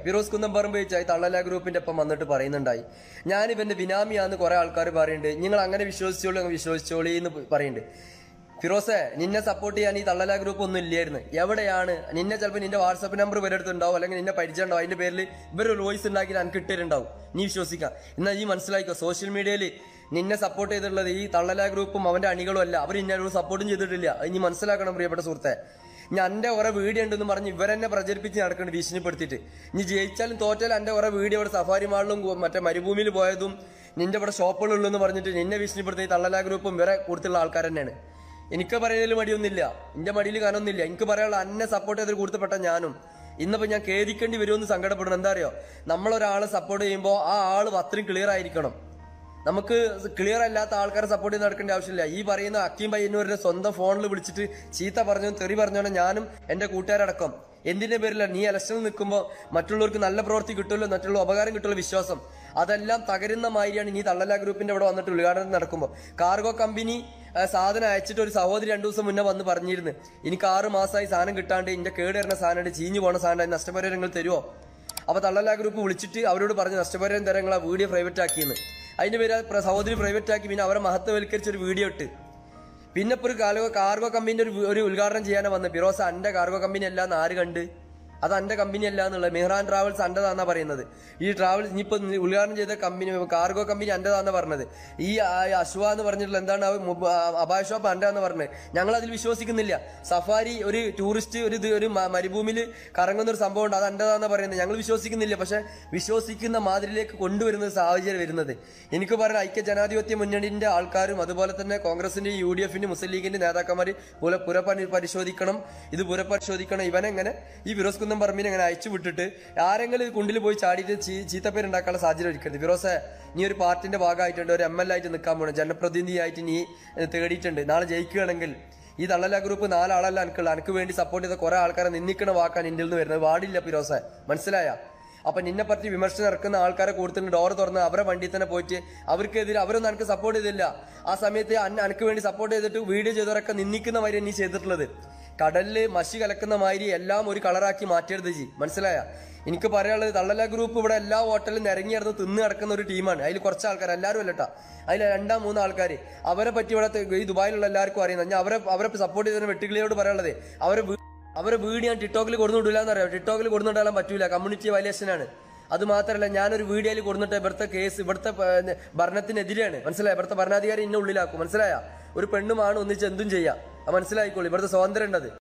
ഫിറോസ് കുന്നംപറമ്പ് വെച്ചായി തള്ളല ഗ്രൂപ്പിന്റെ ഒപ്പം വന്നിട്ട് പറയുന്നുണ്ടായി ഞാൻ ഇവന്റെ ബിനാമിയാന്ന് കുറെ ആൾക്കാർ പറയുന്നുണ്ട് നിങ്ങൾ അങ്ങനെ വിശ്വസിച്ചോളൂ അങ്ങ് വിശ്വസിച്ചോളി എന്ന് പറയുന്നുണ്ട് ഫിറോസെ നിന്നെ സപ്പോർട്ട് ചെയ്യാൻ ഈ തള്ളല ഗ്രൂപ്പ് ഒന്നും ഇല്ലായിരുന്നു എവിടെയാണ് നിന്നെ ചിലപ്പോൾ നിന്റെ വാട്സപ്പ് നമ്പർ ഇവരെടുത്തുണ്ടാവും അല്ലെങ്കിൽ നിന്നെ പരിചയം ഉണ്ടാവും അതിന്റെ പേരിൽ ഇവരൊരു വോയിസ് ഉണ്ടാക്കി എനിക്ക് ഇട്ടിട്ടുണ്ടാവും നീ വിശ്വസിക്കാം എന്നാൽ ഈ മനസ്സിലാക്കിക്കോ സോഷ്യൽ മീഡിയയിൽ നിന്നെ സപ്പോർട്ട് ചെയ്തിട്ടുള്ളത് ഈ തള്ളല ഗ്രൂപ്പും അവന്റെ അണികളും അല്ല അവർ ഇന്നെ സപ്പോർട്ടും ചെയ്തിട്ടില്ല അത് നീ മനസ്സിലാക്കണം പ്രിയപ്പെട്ട സുഹൃത്തെ ഞാൻ എന്റെ കുറെ വീഡിയോ ഉണ്ടെന്ന് പറഞ്ഞ് ഇവരെന്നെ പ്രചരിപ്പിച്ച് നടക്കുന്നുണ്ട് ഭീഷണിപ്പെടുത്തിയിട്ട് നീ ജയിച്ചാലും തോറ്റാലും എന്റെ കുറെ വീഡിയോ ഇവിടെ സഫാരി മാളിലും ഗു- മറ്റേ മരുഭൂമിയിൽ പോയതും നിന്റെ ഇവിടെ ഷോപ്പുകളുള്ളൂ എന്ന് പറഞ്ഞിട്ട് നിന്നെ ഭീഷണിപ്പെടുത്തി ഈ തള്ളല ഗ്രൂപ്പും ഇവരെ കൂടുതലുള്ള ആൾക്കാർ തന്നെയാണ് എനിക്ക് പറയുന്നതിൽ മടിയൊന്നുമില്ല എന്റെ മടിയിൽ കാനൊന്നുമില്ല എനിക്ക് പറയാനുള്ള അന്നെ സപ്പോർട്ട് ചെയ്ത് കൊടുത്തപ്പെട്ട ഞാനും ഇന്നിപ്പോ ഞാൻ ഖേദിക്കേണ്ടി വരുമെന്ന് സങ്കടപ്പെടണം എന്താ അറിയോ നമ്മളൊരാളെ സപ്പോർട്ട് ചെയ്യുമ്പോൾ ആ ആള് അത്രയും ക്ലിയർ ആയിരിക്കണം നമുക്ക് ക്ലിയർ അല്ലാത്ത ആൾക്കാരെ സപ്പോർട്ട് ചെയ്ത് നടക്കേണ്ട ആവശ്യമില്ല ഈ പറയുന്ന അക്കീം പയ്യന്നൂരിന്റെ സ്വന്തം ഫോണിൽ വിളിച്ചിട്ട് ചീത്ത പറഞ്ഞു തെറി പറഞ്ഞോണ്ട് ഞാനും എന്റെ കൂട്ടുകാരടക്കം എന്തിന്റെ പേരിലാണ് നീ ഇലക്ഷനിൽ നിൽക്കുമ്പോൾ മറ്റുള്ളവർക്ക് നല്ല പ്രവൃത്തി കിട്ടുമല്ലോ മറ്റുള്ള ഉപകാരം കിട്ടുമല്ലോ വിശ്വാസം അതെല്ലാം തകരുന്ന മാതിരിയാണ് ഇനി തള്ളല ഗ്രൂപ്പിന്റെ ഇവിടെ വന്നിട്ട് ഉദ്ഘാടനം നടക്കുമ്പോൾ കാർഗോ കമ്പനി ആ, സാധനം അയച്ചിട്ട് ഒരു സഹോദരി രണ്ടു ദിവസം മുന്നേ വന്ന് പറഞ്ഞിരുന്നു എനിക്ക് ആറ് മാസമായി സാധനം കിട്ടാണ്ട് എന്റെ കേട് വരുന്ന സാധനം ചീഞ്ഞു പോണ സാധനം നഷ്ടപരിഹാരങ്ങൾ തരുമോ അപ്പൊ തള്ളല ഗ്രൂപ്പ് വിളിച്ചിട്ട് അവരോട് പറഞ്ഞ് നഷ്ടപരിഹാരം തരാൻ നിങ്ങൾ ആ വീഡിയോ പ്രൈവറ്റ് ആക്കിയെന്ന് അതിന്റെ പേര് ആ പ്ര- സഹോദരി പ്രൈവറ്റ് ആക്കി പിന്നെ അവരെ മഹത്വവൽക്കരിച്ച ഒരു വീഡിയോ ഇട്ട് പിന്നെ ഇപ്പൊ ഒരു കാർഗോ കാർഗോ കമ്പനിന്റെ ഒരു വി- ഒരു ഉദ്ഘാടനം ചെയ്യാനാ വന്നത് ഫിറോസ് അന്റെ കാർഗോ കമ്പനി അല്ല എന്ന് ആര് കണ്ട് അത് എന്റെ കമ്പനി അല്ല എന്നുള്ളത് മെഹ്റാൻ ട്രാവൽസ് എന്റേതാന്നാ പറയുന്നത് ഈ ട്രാവൽസ് ഇനിയിപ്പോ ഉദ്ഘാടനം ചെയ്ത കമ്പനി കാർഗോ കമ്പനി എന്റേതാന്നാ പറഞ്ഞത് ഈ ആ- അശ്വ എന്ന് പറഞ്ഞിട്ടുള്ള എന്താണ് ആ മുബ- ആ അബായ ഷോപ്പ് എന്റേതാന്ന് പറഞ്ഞത് ഞങ്ങൾ അതിൽ വിശ്വസിക്കുന്നില്ല സഫാരി ഒരു ടൂറിസ്റ്റ് ഒരു ഇത് ഒരു മ- മരുഭൂമിയിൽ കറങ്ങുന്ന ഒരു സംഭവം ഉണ്ട് അത് എന്റേതാന്ന് പറയുന്നത് ഞങ്ങൾ വിശ്വസിക്കുന്നില്ല പക്ഷെ വിശ്വസിക്കുന്ന മാതിരിയിലേക്ക് കൊണ്ടുവരുന്ന സാഹചര്യം വരുന്നത് എനിക്ക് പറഞ്ഞ ഐക്യ ജനാധിപത്യ മുന്നണിന്റെ ആൾക്കാരും അതുപോലെ തന്നെ കോൺഗ്രസിന്റെ യു ഡി എഫിന്റെ മുസ്ലിം ലീഗിന്റെ നേതാക്കന്മാർ പുല പുരപരി പരിശോധിക്കണം ഇത് പുരപരിശോധിക്കണം ഇവനെങ്ങനെ ഈ ഫിറോസ് കുന്നം പറമ്പിനെ ഇങ്ങനെ അയച്ചു വിട്ടിട്ട് ആരെങ്കിലും ഈ കുണ്ടിൽ പോയി ചാടിയിട്ട് ചീ- ചീത്തപ്പേരുണ്ടാക്കാനുള്ള സാഹചര്യം ഒരുക്കരുത് ഫിറോസെ നീ ഒരു പാർട്ടിന്റെ ഭാഗമായിട്ടുണ്ട് ഒരു എം എൽ ആയിട്ട് നിൽക്കാൻ പോകണം ജനപ്രതിനിധിയായിട്ട് നീ ഏഹ്, തേടിയിട്ടുണ്ട് നാളെ ജയിക്കുകയാണെങ്കിൽ ഈ തള്ളല ഗ്രൂപ്പ് നാലാളല്ല എനിക്കുള്ള എനിക്ക് വേണ്ടി സപ്പോർട്ട് ചെയ്ത കുറെ ആൾക്കാരെ നിന്ദിക്കണ വാക്കാണ് ഇന്ത്യയിൽ നിന്ന് വരുന്നത് പാടില്ല ഫിറോസെ മനസ്സിലായ അപ്പൊ നിന്നെ പറ്റി വിമർശനം ഇറക്കുന്ന ആൾക്കാരെ കൂടുതൽ ഡോർ തുറന്ന് അവരെ വണ്ടിയിൽ തന്നെ പോയിട്ട് അവർക്കെതിരെ അവരൊന്നും എനിക്ക് സപ്പോർട്ട് ചെയ്തില്ല ആ സമയത്ത് അന്ന എനിക്ക് വേണ്ടി സപ്പോർട്ട് ചെയ്തിട്ട് വീഡിയോ ചെയ്തവരൊക്കെ നിന്ദിക്കുന്ന മാതിരി നീ ചെയ്തിട്ടുള്ളത് കടലില് മഷി കലക്കുന്ന മാതിരി എല്ലാം ഒരു കളറാക്കി മാറ്റരുത് ജി മനസ്സിലായ എനിക്ക് പറയാനുള്ളത് തള്ളല ഗ്രൂപ്പ് ഇവിടെ എല്ലാ ഹോട്ടലിലും നിരങ്ങി നടന്ന് തിന്ന് നടക്കുന്ന ഒരു ടീമാണ് അതിൽ കുറച്ച് ആൾക്കാർ എല്ലാവരും അല്ലട്ടാ അതിൽ രണ്ടാം മൂന്ന് ആൾക്കാർ അവരെ പറ്റി ഇവിടെ ഈ ദുബായിലുള്ള എല്ലാവർക്കും അറിയുന്നത് ഞാൻ അവരെ അവരെ സപ്പോർട്ട് ചെയ്തതിന് വെട്ടുകിളിയോട് പറയാനുള്ളത് അവരെ വീ- അവരെ വീഡിയോ ഞാൻ ടിക്ടോക്കിൽ കൊടുന്നുവിടില്ല എന്നറിയാം ടിക്ടോക്കിൽ കൊടുന്നുവിടാൻ പറ്റൂല കമ്മ്യൂണിറ്റി വയലേഷനാണ് അത് മാത്രമല്ല ഞാനൊരു വീഡിയോയിൽ കൊടുത്തിട്ട് ഇവിടുത്തെ കേസ് ഇവിടുത്തെ ഏ, ഭരണത്തിനെതിരെയാണ് മനസ്സിലായ ഇവിടുത്തെ ഭരണാധികാരി ഇന്നെ ഉള്ളിലാക്കും മനസ്സിലായ ഒരു പെണ്ണുമാണ് ഒന്നിച്ച് എന്തും ചെയ്യാം അത് മനസ്സിലായിക്കോളൂ ഇവിടുത്തെ സ്വാതന്ത്ര്യം ഉണ്ടത്